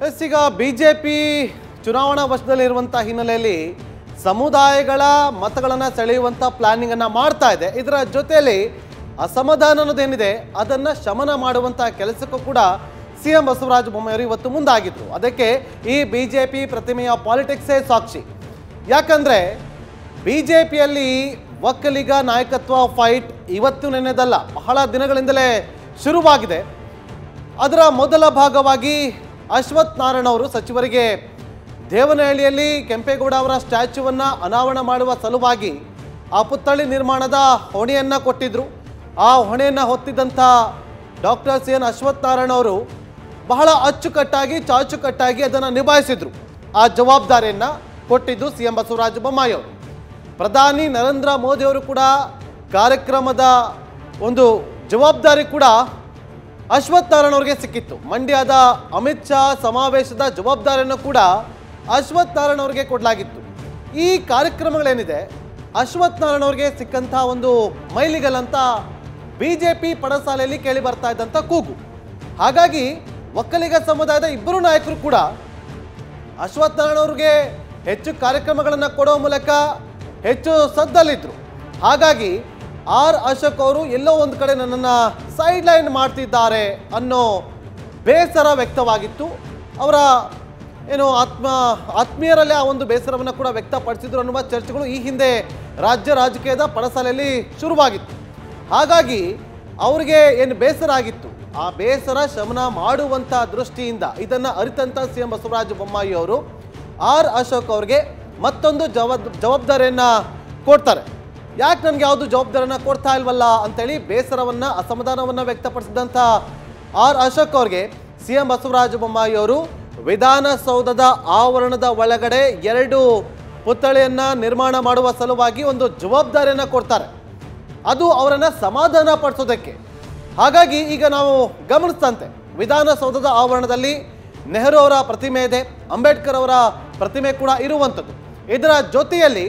S ಈಗ B J P ಚುನಾವಣಾ ವರ್ಷದಲ್ಲಿರುವಂಥ ಹಿನ್ನೆಲೆಯಲ್ಲಿ ಸಮುದಾಯಗಳ ಮತಗಳನ್ನು ಸೆಳೆಯುವಂಥ ಪ್ಲಾನಿಂಗನ್ನು ಮಾಡ್ತಾ ಇದೆ ಇದರ ಜೊತೆಯಲ್ಲಿ ಅಸಮಾಧಾನ ಅನ್ನೋದೇನಿದೆ ಅದನ್ನು ಶಮನ ಮಾಡುವಂಥ ಕೆಲಸಕ್ಕೂ ಕೂಡ ಸಿ ಎಂ ಬಸವರಾಜ ಬೊಮ್ಮಾಯಿಯವರು ಇವತ್ತು ಮುಂದಾಗಿದ್ರು ಅದಕ್ಕೆ ಈ ಬಿ ಜೆ ಪಿ ಪ್ರತಿಮೆಯ ಪಾಲಿಟಿಕ್ಸೇ ಸಾಕ್ಷಿ ಯಾಕಂದರೆ ಬಿ ಜೆ ಪಿಯಲ್ಲಿ ಒಕ್ಕಲಿಗ ನಾಯಕತ್ವ ಫೈಟ್ ಇವತ್ತು ನೆನೆದಲ್ಲ ಬಹಳ ದಿನಗಳಿಂದಲೇ ಶುರುವಾಗಿದೆ ಅದರ ಮೊದಲ ಭಾಗವಾಗಿ ಅಶ್ವಥ್ ನಾರಾಯಣ ಅವರು ಸಚಿವರಿಗೆ ದೇವನಹಳ್ಳಿಯಲ್ಲಿ ಕೆಂಪೇಗೌಡ ಅವರ ಸ್ಟ್ಯಾಚ್ಯೂವನ್ನು ಅನಾವರಣ ಮಾಡುವ ಸಲುವಾಗಿ ಆ ಪುತ್ಥಳಿ ನಿರ್ಮಾಣದ ಹೊಣೆಯನ್ನು ಕೊಟ್ಟಿದ್ದರು ಆ ಹೊಣೆಯನ್ನು ಹೊತ್ತಿದ್ದಂಥ doctor C N Ashwath Narayana ಅವರು ಬಹಳ ಅಚ್ಚುಕಟ್ಟಾಗಿ ಚಾಚುಕಟ್ಟಾಗಿ ಅದನ್ನು ನಿಭಾಯಿಸಿದರು ಆ ಜವಾಬ್ದಾರಿಯನ್ನು ಕೊಟ್ಟಿದ್ದು ಸಿ ಎಂ ಬಸವರಾಜ ಬೊಮ್ಮಾಯಿ ಅವರು ಪ್ರಧಾನಿ ನರೇಂದ್ರ ಮೋದಿ ಅವರು ಕೂಡ ಕಾರ್ಯಕ್ರಮದ ಒಂದು ಜವಾಬ್ದಾರಿ ಕೂಡ ಅಶ್ವಥ್ ನಾರಾಯಣ ಅವರಿಗೆ ಸಿಕ್ಕಿತ್ತು ಮಂಡ್ಯದ ಅಮಿತ್ ಶಾ ಸಮಾವೇಶದ ಜವಾಬ್ದಾರಿಯನ್ನು ಕೂಡ ಅಶ್ವಥ್ ನಾರಾಯಣ ಅವರಿಗೆ ಕೊಡಲಾಗಿತ್ತು ಈ ಕಾರ್ಯಕ್ರಮಗಳೇನಿದೆ ಅಶ್ವಥ್ ನಾರಾಯಣ ಅವರಿಗೆ ಸಿಕ್ಕಂಥ ಒಂದು ಮೈಲಿಗಲ್ಲಂತ ಬಿ ಜೆ ಪಿ ಪಡಸಾಲೆಯಲ್ಲಿ ಕೇಳಿ ಬರ್ತಾ ಇದ್ದಂಥ ಕೂಗು ಹಾಗಾಗಿ ಒಕ್ಕಲಿಗ ಸಮುದಾಯದ ಇಬ್ಬರು ನಾಯಕರು ಕೂಡ ಅಶ್ವಥ್ ನಾರಾಯಣ ಅವ್ರಿಗೆ ಹೆಚ್ಚು ಕಾರ್ಯಕ್ರಮಗಳನ್ನು ಕೊಡೋ ಮೂಲಕ ಹೆಚ್ಚು ಸದ್ದಲ್ಲಿದ್ದರು ಹಾಗಾಗಿ ಆರ್ ಅಶೋಕ್ ಅವರು ಎಲ್ಲೋ ಒಂದು ಕಡೆ ನನ್ನನ್ನು ಸೈಡ್ ಲೈನ್ ಮಾಡ್ತಿದ್ದಾರೆ ಅನ್ನೋ ಬೇಸರ ವ್ಯಕ್ತವಾಗಿತ್ತು ಅವರ ಏನು ಆತ್ಮ ಆತ್ಮೀಯರಲ್ಲೇ ಆ ಒಂದು ಬೇಸರವನ್ನು ಕೂಡ ವ್ಯಕ್ತಪಡಿಸಿದ್ರು ಅನ್ನುವ ಚರ್ಚೆಗಳು ಈ ಹಿಂದೆ ರಾಜ್ಯ ರಾಜಕೀಯದ ಪಡಸಾಲೆಯಲ್ಲಿ ಶುರುವಾಗಿತ್ತು ಹಾಗಾಗಿ ಅವರಿಗೆ ಏನು ಬೇಸರ ಆಗಿತ್ತು ಆ ಬೇಸರ ಶಮನ ಮಾಡುವಂಥ ದೃಷ್ಟಿಯಿಂದ ಇದನ್ನು ಅರಿತಂಥ ಸಿ ಎಂ ಬಸವರಾಜ ಬೊಮ್ಮಾಯಿ ಅವರು ಆರ್ ಅಶೋಕ್ ಅವ್ರಿಗೆ ಮತ್ತೊಂದು ಜವಾಬ್ ಜವಾಬ್ದಾರಿಯನ್ನು ಕೊಡ್ತಾರೆ ಯಾಕೆ ನನಗೆ ಯಾವುದು ಜವಾಬ್ದಾರಿಯನ್ನು ಕೊಡ್ತಾ ಇಲ್ವಲ್ಲ ಅಂತೇಳಿ ಬೇಸರವನ್ನು ಅಸಮಾಧಾನವನ್ನು ವ್ಯಕ್ತಪಡಿಸಿದಂಥ ಆರ್ ಅಶೋಕ್ ಅವ್ರಿಗೆ ಸಿ ಎಂ ಬಸವರಾಜ ಬೊಮ್ಮಾಯಿ ಅವರು ವಿಧಾನಸೌಧದ ಆವರಣದ ಒಳಗಡೆ ಎರಡು ಪುತ್ಥಳಿಯನ್ನು ನಿರ್ಮಾಣ ಮಾಡುವ ಸಲುವಾಗಿ ಒಂದು ಜವಾಬ್ದಾರಿಯನ್ನು ಕೊಡ್ತಾರೆ ಅದು ಅವರನ್ನು ಸಮಾಧಾನ ಪಡಿಸೋದಕ್ಕೆ ಹಾಗಾಗಿ ಈಗ ನಾವು ಗಮನಿಸ್ತಂತೆ ವಿಧಾನಸೌಧದ ಆವರಣದಲ್ಲಿ ನೆಹರು ಅವರ ಪ್ರತಿಮೆ ಇದೆ ಅಂಬೇಡ್ಕರ್ ಅವರ ಪ್ರತಿಮೆ ಕೂಡ ಇರುವಂಥದ್ದು ಇದರ ಜೊತೆಯಲ್ಲಿ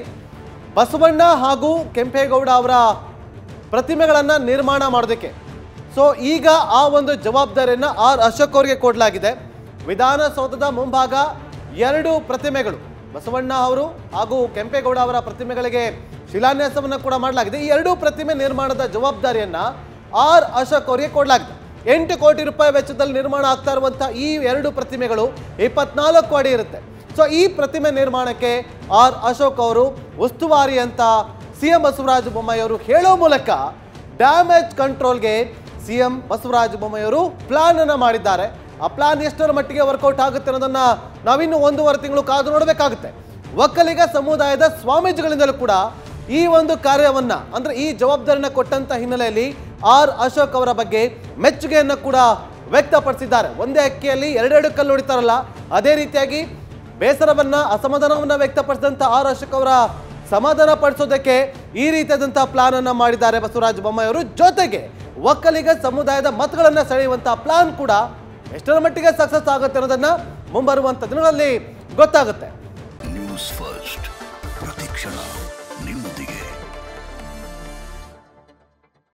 ಬಸವಣ್ಣ ಹಾಗೂ ಕೆಂಪೇಗೌಡ ಅವರ ಪ್ರತಿಮೆಗಳನ್ನು ನಿರ್ಮಾಣ ಮಾಡೋದಕ್ಕೆ ಸೊ ಈಗ ಆ ಒಂದು ಜವಾಬ್ದಾರಿಯನ್ನು ಆರ್ ಅಶೋಕ್ ಅವರಿಗೆ ಕೊಡಲಾಗಿದೆ ವಿಧಾನಸೌಧದ ಮುಂಭಾಗ ಎರಡು ಪ್ರತಿಮೆಗಳು ಬಸವಣ್ಣ ಅವರು ಹಾಗೂ ಕೆಂಪೇಗೌಡ ಅವರ ಪ್ರತಿಮೆಗಳಿಗೆ ಶಿಲಾನ್ಯಾಸವನ್ನು ಕೂಡ ಮಾಡಲಾಗಿದೆ ಈ ಎರಡೂ ಪ್ರತಿಮೆ ನಿರ್ಮಾಣದ ಜವಾಬ್ದಾರಿಯನ್ನ ಆರ್ ಅಶೋಕ್ ಅವರಿಗೆ ಕೊಡಲಾಗಿದೆ ಎಂಟು ಕೋಟಿ ರೂಪಾಯಿ ವೆಚ್ಚದಲ್ಲಿ ನಿರ್ಮಾಣ ಆಗ್ತಾ ಇರುವಂಥ ಈ ಎರಡು ಪ್ರತಿಮೆಗಳು ಇಪ್ಪತ್ನಾಲ್ಕು ಅಡಿ ಇರುತ್ತೆ ಸೊ ಈ ಪ್ರತಿಮೆ ನಿರ್ಮಾಣಕ್ಕೆ ಆರ್ ಅಶೋಕ್ ಅವರು ಉಸ್ತುವಾರಿ ಅಂತ ಸಿ ಎಂ ಬಸವರಾಜ ಬೊಮ್ಮಾಯಿ ಅವರು ಹೇಳೋ ಮೂಲಕ ಡ್ಯಾಮೇಜ್ ಕಂಟ್ರೋಲ್ಗೆ ಸಿ ಎಂ ಬಸವರಾಜ ಬೊಮ್ಮಾಯಿ ಅವರು ಪ್ಲಾನ್ ಅನ್ನ ಮಾಡಿದ್ದಾರೆ ಆ ಪ್ಲಾನ್ ಎಷ್ಟರ ಮಟ್ಟಿಗೆ ವರ್ಕೌಟ್ ಆಗುತ್ತೆ ಅನ್ನೋದನ್ನ ನಾವಿನ್ನು ಒಂದೂವರೆ ತಿಂಗಳು ಕಾದು ನೋಡಬೇಕಾಗುತ್ತೆ ಒಕ್ಕಲಿಗ ಸಮುದಾಯದ ಸ್ವಾಮೀಜಿಗಳಿಂದಲೂ ಕೂಡ ಈ ಒಂದು ಕಾರ್ಯವನ್ನ ಅಂದ್ರೆ ಈ ಜವಾಬ್ದಾರಿನ ಕೊಟ್ಟಂತ ಹಿನ್ನೆಲೆಯಲ್ಲಿ ಆರ್ ಅಶೋಕ್ ಅವರ ಬಗ್ಗೆ ಮೆಚ್ಚುಗೆಯನ್ನು ಕೂಡ ವ್ಯಕ್ತಪಡಿಸಿದ್ದಾರೆ ಒಂದೇ ಅಕ್ಕಿಯಲ್ಲಿ ಎರಡೆರಡು ಕಲ್ಲು ಹೊಡಿತಾರಲ್ಲ ಅದೇ ರೀತಿಯಾಗಿ ಬೇಸರವನ್ನ ಅಸಮಾಧಾನವನ್ನ ವ್ಯಕ್ತಪಡಿಸಿದಂತ ಆರ್ ಅಶೋಕ್ ಅವರ ಸಮಾಧಾನ ಪಡಿಸೋದಕ್ಕೆ ಈ ರೀತಿಯಾದಂಥ ಪ್ಲಾನ್ ಅನ್ನ ಮಾಡಿದ್ದಾರೆ ಬಸವರಾಜ ಬೊಮ್ಮಾಯಿ ಅವರು ಜೊತೆಗೆ ಒಕ್ಕಲಿಗ ಸಮುದಾಯದ ಮತಗಳನ್ನ ಸೆಳೆಯುವಂತಹ ಪ್ಲಾನ್ ಕೂಡ ಎಷ್ಟರ ಮಟ್ಟಿಗೆ ಸಕ್ಸಸ್ ಆಗುತ್ತೆ ಅನ್ನೋದನ್ನ ಮುಂಬರುವಂತ ದಿನಗಳಲ್ಲಿ ಗೊತ್ತಾಗುತ್ತೆ ನ್ಯೂಸ್ ಫಸ್ಟ್ ಪ್ರತಿಕ್ಷಣ